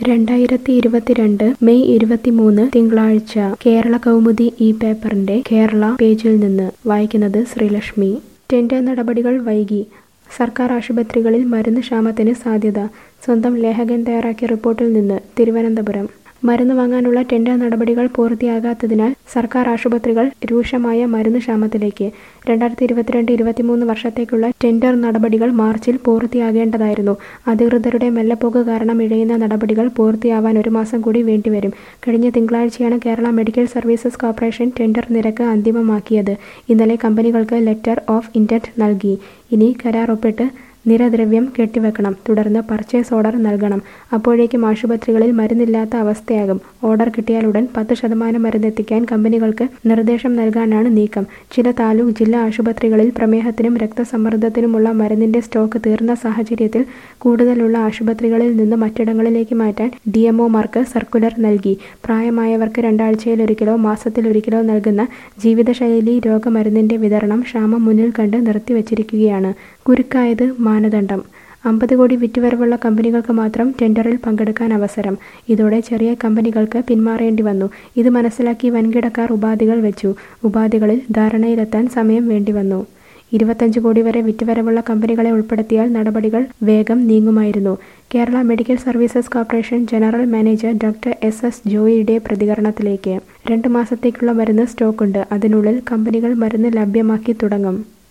രണ്ടായിരത്തി ഇരുപത്തിരണ്ട് മെയ് ഇരുപത്തിമൂന്ന് തിങ്കളാഴ്ച കേരള കൗമുദി ഈ പേപ്പറിന്റെ കേരള പേജിൽ നിന്ന് വായിക്കുന്നത് ശ്രീലക്ഷ്മി ടെൻഡർ നടപടികൾ വൈകി സർക്കാർ ആശുപത്രികളിൽ മരുന്ന് ക്ഷാമത്തിന് സാധ്യത സ്വന്തം ലേഖകൻ തയ്യാറാക്കിയ റിപ്പോർട്ടിൽ നിന്ന് തിരുവനന്തപുരം മരുന്ന് വാങ്ങാനുള്ള ടെൻഡർ നടപടികൾ പൂർത്തിയാകാത്തതിനാൽ സർക്കാർ ആശുപത്രികൾ രൂക്ഷമായ മരുന്ന് ക്ഷാമത്തിലേക്ക് രണ്ടായിരത്തി ഇരുപത്തിരണ്ട് ഇരുപത്തിമൂന്ന് വർഷത്തേക്കുള്ള ടെൻഡർ നടപടികൾ മാർച്ചിൽ പൂർത്തിയാകേണ്ടതായിരുന്നു അധികൃതരുടെ മെല്ലെപ്പോക്ക് കാരണം ഇഴയുന്ന നടപടികൾ പൂർത്തിയാവാൻ ഒരു മാസം കൂടി വേണ്ടിവരും കഴിഞ്ഞ തിങ്കളാഴ്ചയാണ് Kerala medical services corporation tender നിരക്ക് അന്തിമമാക്കിയത് ഇന്നലെ കമ്പനികൾക്ക് ലെറ്റർ ഓഫ് ഇന്റന്റ് നൽകി ഇനി കരാർ ഒപ്പിട്ട് നിരദ്രവ്യം കെട്ടിവെക്കണം തുടർന്ന് പർച്ചേസ് ഓർഡർ നൽകണം അപ്പോഴേക്കും ആശുപത്രികളിൽ മരുന്നില്ലാത്ത അവസ്ഥയാകും ഓർഡർ കിട്ടിയാലുടൻ പത്ത് ശതമാനം മരുന്നെത്തിക്കാൻ കമ്പനികൾക്ക് നിർദ്ദേശം നൽകാനാണ് നീക്കം ചില താലൂക്ക് ജില്ലാ ആശുപത്രികളിൽ പ്രമേഹത്തിനും രക്തസമ്മർദ്ദത്തിനുമുള്ള മരുന്നിന്റെ സ്റ്റോക്ക് തീർന്ന സാഹചര്യത്തിൽ കൂടുതലുള്ള ആശുപത്രികളിൽ നിന്ന് മറ്റിടങ്ങളിലേക്ക് മാറ്റാൻ ഡി എംഒമാർക്ക് സർക്കുലർ നൽകി പ്രായമായവർക്ക് രണ്ടാഴ്ചയിലൊരിക്കലോ മാസത്തിലൊരിക്കലോ നൽകുന്ന ജീവിതശൈലി രോഗമരുന്നിന്റെ വിതരണം ക്ഷാമം മുന്നിൽ കണ്ട് നിർത്തിവച്ചിരിക്കുകയാണ് കുരുക്കായത് മാനദണ്ഡം അമ്പത് കോടി വിറ്റുവരവുള്ള കമ്പനികൾക്ക് മാത്രം ടെൻഡറിൽ പങ്കെടുക്കാൻ അവസരം ഇതോടെ ചെറിയ കമ്പനികൾക്ക് പിന്മാറേണ്ടി വന്നു ഇത് മനസ്സിലാക്കി വൻകിടക്കാർ ഉപാധികൾ വെച്ചു ഉപാധികളിൽ ധാരണയിലെത്താൻ സമയം വേണ്ടിവന്നു ഇരുപത്തഞ്ച് കോടി വരെ വിറ്റുവരവുള്ള കമ്പനികളെ ഉൾപ്പെടുത്തിയാൽ നടപടികൾ വേഗം നീങ്ങുമായിരുന്നു Kerala medical services corporation general manager doctor S S ജോയിയുടെ പ്രതികരണത്തിലേക്ക് രണ്ട് മാസത്തേക്കുള്ള മരുന്ന് സ്റ്റോക്കുണ്ട് അതിനുള്ളിൽ കമ്പനികൾ മരുന്ന് ലഭ്യമാക്കി തുടങ്ങും